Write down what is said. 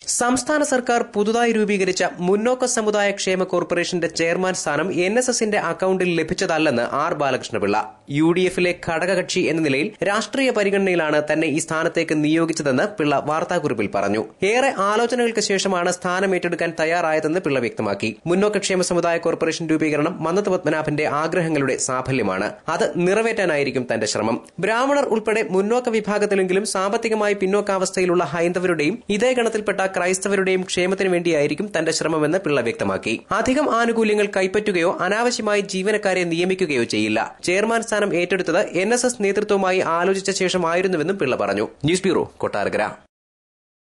സംസ്ഥാന സർക്കാർ പുതുതായി രൂപീകരിച്ച മുന്നോക്ക സമുദായ ക്ഷേമ കോർപ്പറേഷന്റെ ചെയർമാൻ സ്ഥാനം എൻ എസ് എസിന്റെ അക്കൌണ്ടിൽ ലഭിച്ചതല്ലെന്ന് ആർ ബാലകൃഷ്ണപിള്ള യു ഡി എഫിലെ ഘടകകക്ഷി എന്ന നിലയിൽ രാഷ്ട്രീയ പരിഗണനയിലാണ് തന്നെ ഈ സ്ഥാനത്തേക്ക് നിയോഗിച്ചതെന്ന് പിള്ള വാർത്താക്കുറിപ്പിൽ പറഞ്ഞു ഏറെ ആലോചനകൾക്ക് ശേഷമാണ് സ്ഥാനം ഏറ്റെടുക്കാൻ തയ്യാറായതെന്ന് പിള്ള വ്യക്തമാക്കി മുന്നോക്ക ക്ഷേമ സമുദായ കോർപ്പറേഷൻ രൂപീകരണം മന്നത്ത് പത്മനാഭന്റെ ആഗ്രഹങ്ങളുടെ സാഫല്യമാണ് അത് നിറവേറ്റാനായിരിക്കും തന്റെ ശ്രമം ബ്രാഹ്മണർ ഉൾപ്പെടെ മുന്നോക്ക വിഭാഗത്തിലെങ്കിലും സാമ്പത്തികമായി പിന്നോക്കാവസ്ഥയിലുള്ള ഹൈന്ദവരുടെയും ഇതേ ഗണത്തിൽപ്പെട്ട ക്രൈസ്തവരുടെയും ക്ഷേമത്തിനു വേണ്ടിയായിരിക്കും തന്റെ ശ്രമമെന്ന് പിള്ള വ്യക്തമാക്കി അധികം ആനുകൂല്യങ്ങൾ കൈപ്പറ്റുകയോ അനാവശ്യമായി ജീവനക്കാരെ നിയമിക്കുകയോ ചെയ്യില്ല ചെയർമാൻ സ്ഥാനം ഏറ്റെടുത്തത് എൻ നേതൃത്വവുമായി ആലോചിച്ച ശേഷമായിരുന്നുവെന്നും പിള്ള പറഞ്ഞു ന്യൂസ് ബ്യൂറോ കൊട്ടാരക്കര